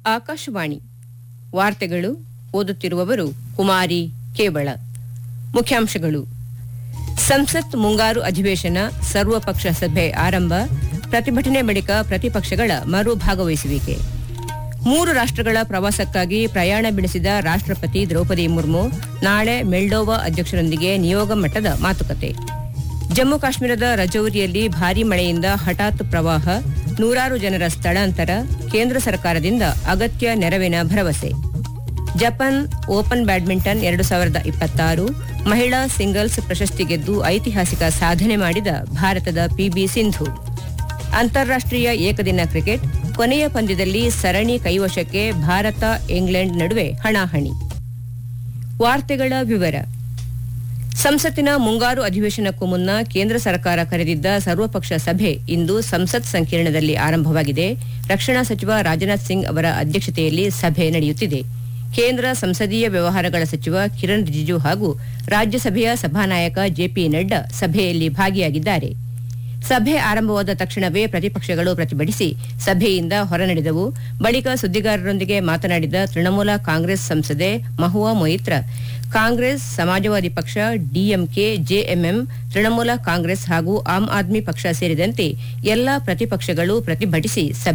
ಆಕಾಶವಾಣಿ ವಾರ್ತೆಗಳು ಓದುತ್ತಿರುವವರು ಕುಮಾರಿ ಕೇವಳ ಮುಖ್ಯಾಂಶಗಳು ಸಂಸತ್ ಮುಂಗಾರು ಅಧಿವೇಶನ ಸರ್ವಪಕ್ಷ ಸಭೆ ಆರಂಭ ಪ್ರತಿಭಟನೆ ಬಳಿಕ ಪ್ರತಿಪಕ್ಷಗಳ ಮರು ಭಾಗವಹಿಸುವಿಕೆ ಮೂರು ರಾಷ್ಟ್ರಗಳ ಪ್ರವಾಸಕ್ಕಾಗಿ ಪ್ರಯಾಣ ಬೆಳೆಸಿದ ರಾಷ್ಟ್ರಪತಿ ದ್ರೌಪದಿ ಮುರ್ಮು ನಾಳೆ ಮೆಲ್ಡೋವಾ ಅಧ್ಯಕ್ಷರೊಂದಿಗೆ ನಿಯೋಗ ಮಟ್ಟದ ಮಾತುಕತೆ ಜಮ್ಮು ಕಾಶ್ಮೀರದ ರಜೌರಿಯಲ್ಲಿ ಭಾರೀ ಮಳೆಯಿಂದ ಹಠಾತ್ ಪ್ರವಾಹ ನೂರಾರು ಜನರ ಸ್ಥಳಾಂತರ ಕೇಂದ್ರ ಸರ್ಕಾರದಿಂದ ಅಗತ್ಯ ನೆರವಿನ ಭರವಸೆ ಜಪಾನ್ ಓಪನ್ ಬ್ಯಾಡ್ಮಿಂಟನ್ ಎರಡು ಸಾವಿರದ ಇಪ್ಪತ್ತಾರು ಮಹಿಳಾ ಸಿಂಗಲ್ಸ್ ಪ್ರಶಸ್ತಿ ಗೆದ್ದು ಐತಿಹಾಸಿಕ ಸಾಧನೆ ಮಾಡಿದ ಭಾರತದ ಪಿಬಿ ಸಿಂಧು ಅಂತಾರಾಷ್ಟೀಯ ಏಕದಿನ ಕ್ರಿಕೆಟ್ ಕೊನೆಯ ಪಂದ್ಯದಲ್ಲಿ ಸರಣಿ ಕೈವಶಕ್ಕೆ ಭಾರತ ಇಂಗ್ಲೆಂಡ್ ನಡುವೆ ಹಣಾಹಣಿ ವಾರ್ತೆಗಳ ವಿವರ ಸಂಸತ್ತಿನ ಮುಂಗಾರು ಅಧಿವೇಶನಕ್ಕೂ ಮುನ್ನ ಕೇಂದ್ರ ಸರ್ಕಾರ ಕರೆದಿದ್ದ ಸರ್ವಪಕ್ಷ ಸಭೆ ಇಂದು ಸಂಸತ್ ಸಂಕೀರ್ಣದಲ್ಲಿ ಆರಂಭವಾಗಿದೆ ರಕ್ಷಣಾ ಸಚಿವ ರಾಜನಾಥ್ ಸಿಂಗ್ ಅವರ ಅಧ್ಯಕ್ಷತೆಯಲ್ಲಿ ಸಭೆ ನಡೆಯುತ್ತಿದೆ ಕೇಂದ್ರ ಸಂಸದೀಯ ವ್ಯವಹಾರಗಳ ಸಚಿವ ಕಿರಣ್ ರಿಜಿಜು ಹಾಗೂ ರಾಜ್ಯಸಭೆಯ ಸಭಾನಾಯಕ ಜೆಪಿ ನಡ್ಡಾ ಸಭೆಯಲ್ಲಿ ಭಾಗಿಯಾಗಿದ್ದಾರೆ ಸಭೆ ಆರಂಭವಾದ ತಕ್ಷಣವೇ ಪ್ರತಿಪಕ್ಷಗಳು ಪ್ರತಿಭಟಿಸಿ ಸಭೆಯಿಂದ ಹೊರನಡೆದವು ಬಳಿಕ ಸುದ್ದಿಗಾರರೊಂದಿಗೆ ಮಾತನಾಡಿದ ತೃಣಮೂಲ ಕಾಂಗ್ರೆಸ್ ಸಂಸದೆ ಮಹುವಾ ಮೊಯಿತ್ರ ಕಾಂಗ್ರೆಸ್ ಸಮಾಜವಾದಿ ಪಕ್ಷ ಡಿಎಂಕೆ ಜೆಎಂಎಂ ತೃಣಮೂಲ ಕಾಂಗ್ರೆಸ್ ಹಾಗೂ ಆಮ್ ಆದ್ಮಿ ಪಕ್ಷ ಸೇರಿದಂತೆ ಎಲ್ಲಾ ಪ್ರತಿಪಕ್ಷಗಳು ಪ್ರತಿಭಟಿಸಿ ಸಭೆ